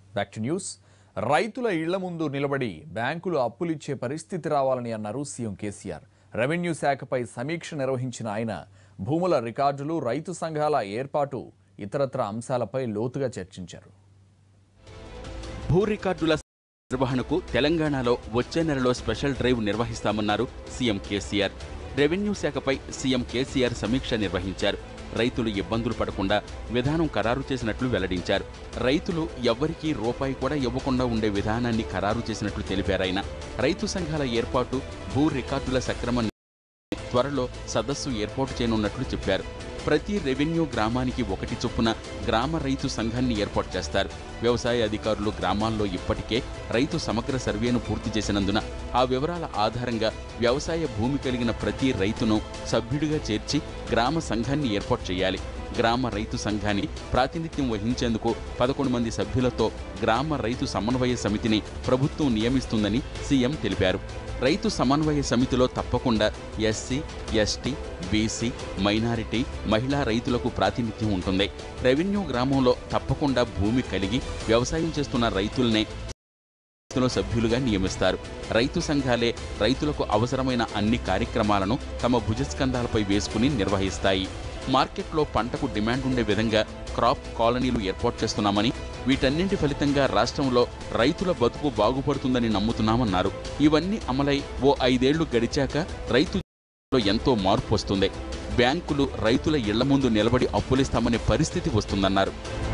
back to news రైతుల ఇళ్ల ముందు నిలబడి బ్యాంకులు అప్పులిచ్చే పరిస్థితి రావాలని అన్నారు సీఎం కేసీఆర్ రెవెన్యూ శాఖపై సమీక్ష నిర్వహించిన ఆయన భూముల రికార్డులు రైతు సంఘాల ఏర్పాటు ఇతరత్ర అంశాలపై లోతుగా చర్చించారు భూ రికార్డుల నిర్వహణకు తెలంగాణలో వచ్చే నెలలో స్పెషల్ డ్రైవ్ నిర్వహిస్తామన్నారు సీఎం కేసీఆర్ రెవెన్యూ శాఖపై సీఎం కేసీఆర్ సమీక్ష నిర్వహించారు రైతులు ఇబ్బందులు పడకుండా విధానం ఖరారు చేసినట్లు వెల్లడించారు రైతులు ఎవ్వరికీ రూపాయి కూడా ఇవ్వకుండా ఉండే విధానాన్ని ఖరారు చేసినట్లు తెలిపారాయన రైతు సంఘాల ఏర్పాటు భూ రికార్డుల సక్రమ త్వరలో సదస్సు ఏర్పాటు చేయనున్నట్లు చెప్పారు ప్రతి రెవెన్యూ గ్రామానికి ఒకటి చొప్పున గ్రామ రైతు సంఘాన్ని ఏర్పాటు చేస్తారు వ్యవసాయ అధికారులు గ్రామాల్లో ఇప్పటికే రైతు సమగ్ర సర్వేను పూర్తి చేసినందున ఆ వివరాల ఆధారంగా వ్యవసాయ భూమి కలిగిన ప్రతి రైతును సభ్యుడిగా చేర్చి గ్రామ సంఘాన్ని ఏర్పాటు చేయాలి గ్రామ రైతు సంఘాన్ని ప్రాతినిధ్యం వహించేందుకు పదకొండు మంది సభ్యులతో గ్రామ రైతు సమన్వయ సమితిని ప్రభుత్వం నియమిస్తుందని సీఎం తెలిపారు రైతు సమన్వయ సమితిలో తప్పకుండా ఎస్సీ ఎస్టీ బీసీ మైనారిటీ మహిళా రైతులకు ప్రాతినిధ్యం ఉంటుంది రెవెన్యూ గ్రామంలో తప్పకుండా భూమి కలిగి వ్యవసాయం చేస్తున్న రైతులనే లో సభ్యులుగా నియమిస్తారు రైతు సంఘాలే రైతులకు అవసరమైన అన్ని కార్యక్రమాలను తమ భుజస్కంధాలపై వేసుకుని నిర్వహిస్తాయి మార్కెట్లో పంటకు డిమాండ్ ఉండే విధంగా క్రాప్ కాలనీలు ఏర్పాటు చేస్తున్నామని వీటన్నింటి ఫలితంగా రాష్ట్రంలో రైతుల బతుకు బాగుపడుతుందని నమ్ముతున్నామన్నారు ఇవన్నీ అమలై ఓ ఐదేళ్లు గడిచాక రైతు జీవితంలో ఎంతో మార్పు వస్తుంది బ్యాంకులు రైతుల ఇళ్ల ముందు నిలబడి అప్పులిస్తామనే పరిస్థితి వస్తుందన్నారు